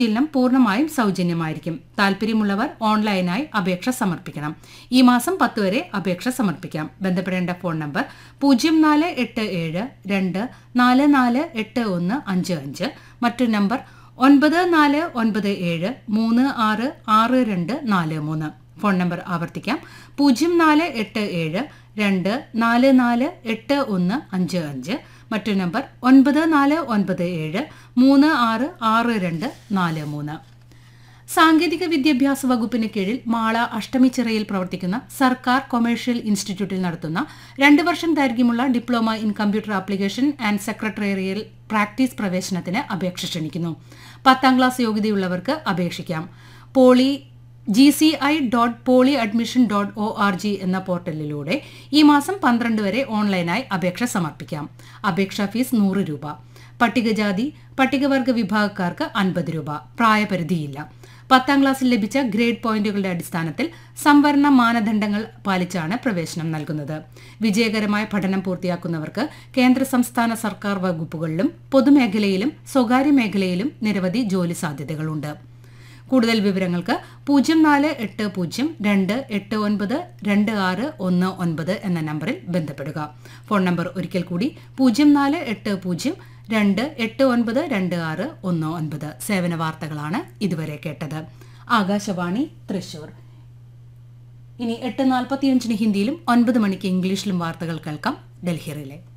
പരിശീലനം പൂർണ്ണമായും സൗജന്യമായിരിക്കും താല്പര്യമുള്ളവർ ഓൺലൈനായി അപേക്ഷ സമർപ്പിക്കണം ഈ മാസം പത്ത് വരെ അപേക്ഷ സമർപ്പിക്കാം ബന്ധപ്പെടേണ്ട ഫോൺ നമ്പർ പൂജ്യം നാല് എട്ട് ഏഴ് രണ്ട് നാല് നാല് എട്ട് ഒന്ന് അഞ്ച് അഞ്ച് മറ്റൊരു നമ്പർ ഒൻപത് നാല് ഒൻപത് ഏഴ് മൂന്ന് ആറ് ആറ് രണ്ട് നാല് മൂന്ന് ഫോൺ നമ്പർ ആവർത്തിക്കാം പൂജ്യം നാല് എട്ട് ഏഴ് രണ്ട് നാല് നാല് എട്ട് ഒന്ന് അഞ്ച് അഞ്ച് മറ്റൊരു നമ്പർ ഒൻപത് നാല് ഒൻപത് ഏഴ് മൂന്ന് ആറ് ആറ് രണ്ട് നാല് മൂന്ന് സാങ്കേതിക വിദ്യാഭ്യാസ വകുപ്പിന് കീഴിൽ മാള അഷ്ടമിച്ചിറയിൽ പ്രവർത്തിക്കുന്ന സർക്കാർ കൊമേഴ്ഷ്യൽ ഇൻസ്റ്റിറ്റ്യൂട്ടിൽ നടത്തുന്ന രണ്ട് വർഷം ദൈർഘ്യമുള്ള diploma in computer application and secretarial practice പ്രവേശനത്തിന് അപേക്ഷ ക്ഷണിക്കുന്നു പത്താം ക്ലാസ് യോഗ്യതയുള്ളവർക്ക് അപേക്ഷിക്കാം poly G C I dot poly admission dot O R G എന്ന പോർട്ടലിലൂടെ ഈ മാസം പന്ത്രണ്ട് വരെ ഓൺലൈനായി അപേക്ഷ സമർപ്പിക്കാം അപേക്ഷാ ഫീസ് നൂറ് രൂപ പട്ടികജാതി പട്ടികവർഗ വിഭാഗക്കാർക്ക് അൻപത് രൂപ പ്രായപരിധിയില്ല പത്താം ക്ലാസ്സിൽ ലഭിച്ച ഗ്രേഡ് പോയിന്റുകളുടെ അടിസ്ഥാനത്തിൽ സംവരണ മാനദണ്ഡങ്ങൾ പാലിച്ചാണ് പ്രവേശനം നൽകുന്നത് വിജയകരമായ പഠനം പൂർത്തിയാക്കുന്നവർക്ക് കേന്ദ്ര സംസ്ഥാന സർക്കാർ വകുപ്പുകളിലും പൊതുമേഖലയിലും സ്വകാര്യ മേഖലയിലും നിരവധി ജോലി സാധ്യതകളുണ്ട് കൂടുതൽ വിവരങ്ങൾക്ക് പൂജ്യം നാല് എട്ട് പൂജ്യം രണ്ട് എട്ട് ഒൻപത് രണ്ട് ആറ് ഒന്ന് ഒൻപത് എന്ന നമ്പറിൽ ബന്ധപ്പെടുക ഫോൺ നമ്പർ ഒരിക്കൽ കൂടി പൂജ്യം നാല് എട്ട് പൂജ്യം രണ്ട് എട്ട് ഒൻപത് രണ്ട് ആറ് ഒന്ന് ഒൻപത് സേവന വാർത്തകളാണ് ഇതുവരെ കേട്ടത് ആകാശവാണി തൃശൂർ ഇനി എട്ട് നാൽപ്പത്തിയഞ്ചിന് ഹിന്ദിയിലും ഒൻപത് മണിക്ക് ഇംഗ്ലീഷിലും വാർത്തകൾ കേൾക്കാം ഡൽഹി റിലേ